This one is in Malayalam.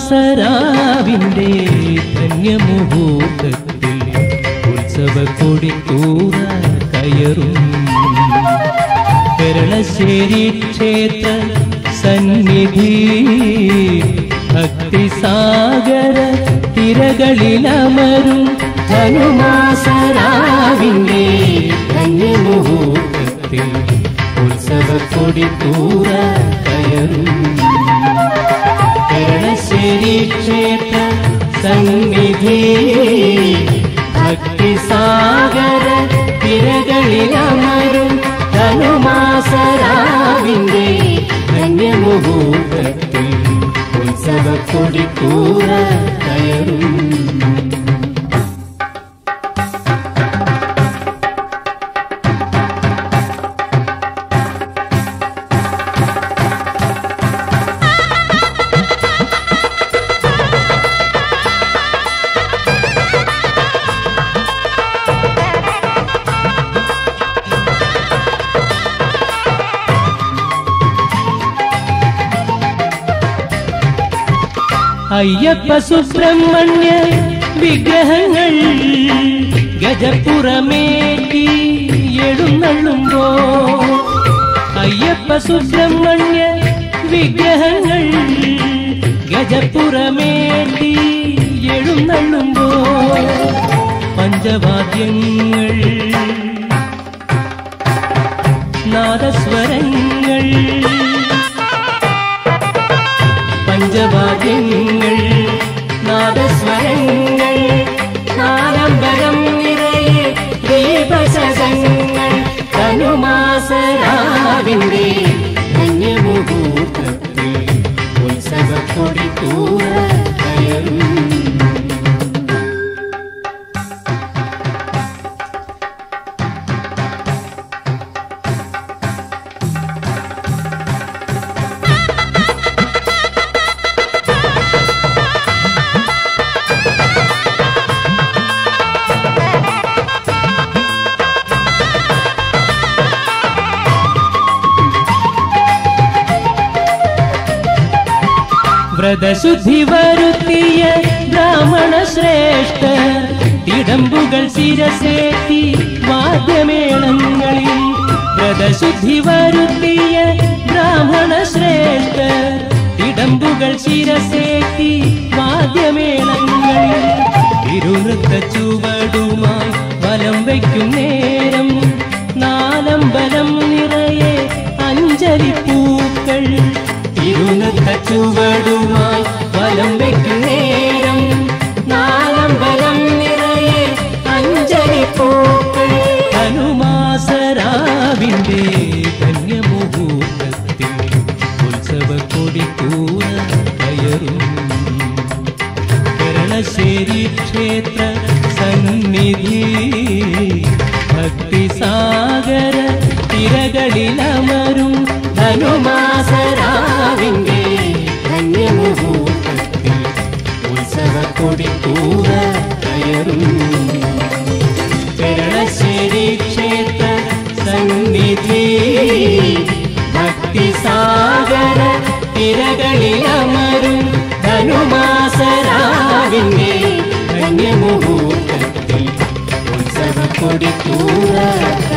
ധനുമാസരാവിൻ്റെ ധന്യമുഹൂർത്തത്തിൽ ഉത്സവ കൊടിക്കൂറ കയറും കേരളശ്ശേരി ക്ഷേത്ര സന്നിധി ഭക്തിസാഗര തിരകളിലമരും ധനുമാസരാവിൻ്റെ ധന്യമുഹൂർത്തത്തിൽ ഉത്സവ കൊടിക്കൂറ കയറും കേരളശ്ശേരി ക്ഷേത്ര സന്നിധി ഭക്തിസാഗര തിരകളിലമരും ധനുമാസരാവിൻ്റെ ധന്യമുഹൂർത്തത്തിൽ ഉത്സവ കൊടിക്കൂറ കയറും അയ്യപ്പ സുബ്രഹ്മണ്യ വിഗ്രഹങ്ങൾ ഗജപ്പുറമേറ്റി എഴുന്നള്ളുമ്പോ അയ്യപ്പ സുബ്രഹ്മണ്യ വിഗ്രഹങ്ങൾ ഗജപ്പുറമേറ്റി എഴുന്നള്ളുമ്പോ പഞ്ചവാദ്യങ്ങൾ നാദസ്വരങ്ങൾ പഞ്ചവാദ്യങ്ങൾ നാദസ്വരങ്ങൾ നാലമ്പരം നിറയെ ദീപശകങ്ങൾ ധനുമാസരാവിൻ്റെ ധന്യമുഹൂർത്തത്തിൽ ഉത്സവക്കൊടി കൂറ കയറും വ്രതശുദ്ധി വരുത്തിയ ബ്രാഹ്മണ ശ്രേഷ്ഠ തിടമ്പുകൾ ശിരസേറ്റി വാദ്യമേളങ്ങളിൽ വ്രതശുദ്ധി വരുത്തിയ ബ്രാഹ്മണ ശ്രേഷ്ഠ തിടമ്പുകൾ ശിരസേറ്റി വാദ്യമേളങ്ങളിൽ തിരുനൃത്ത ചുവടുമായി വലം വയ്ക്കും നേരം നാലമ്പലം നിറയെ അഞ്ജലി പൂക്കൾ തിരുനൃത്ത ചുവടുമായി വലം വയ്ക്കും നേരം നാലമ്പലം നിറയെ അഞ്ജലി പൂക്കൾ ഹനുമാസരാവിൻ്റെ ധന്യമുഹൂർത്തത്തിൽ ഉത്സവ കൊടിക്കൂറ കയറും കേരളശ്ശേരി ക്ഷേത്ര സന്നിധി ഭക്തിസാഗര തിരകളിലമരും ധനുമാസരാവിൻ്റെ ധന്യമുഹൂർത്തത്തിൽ ഉത്സവ കൊടിക്കൂറ കയറും കേരളശ്ശേരി ക്ഷേത്ര സന്നിധി ഭക്തിസാഗര തിരകളിലമരും ധനുമാസരാവിൻ്റെ ധന്യമുഹൂർത്തത്തിൽ ഉത്സവ കൊടിക്കൂറ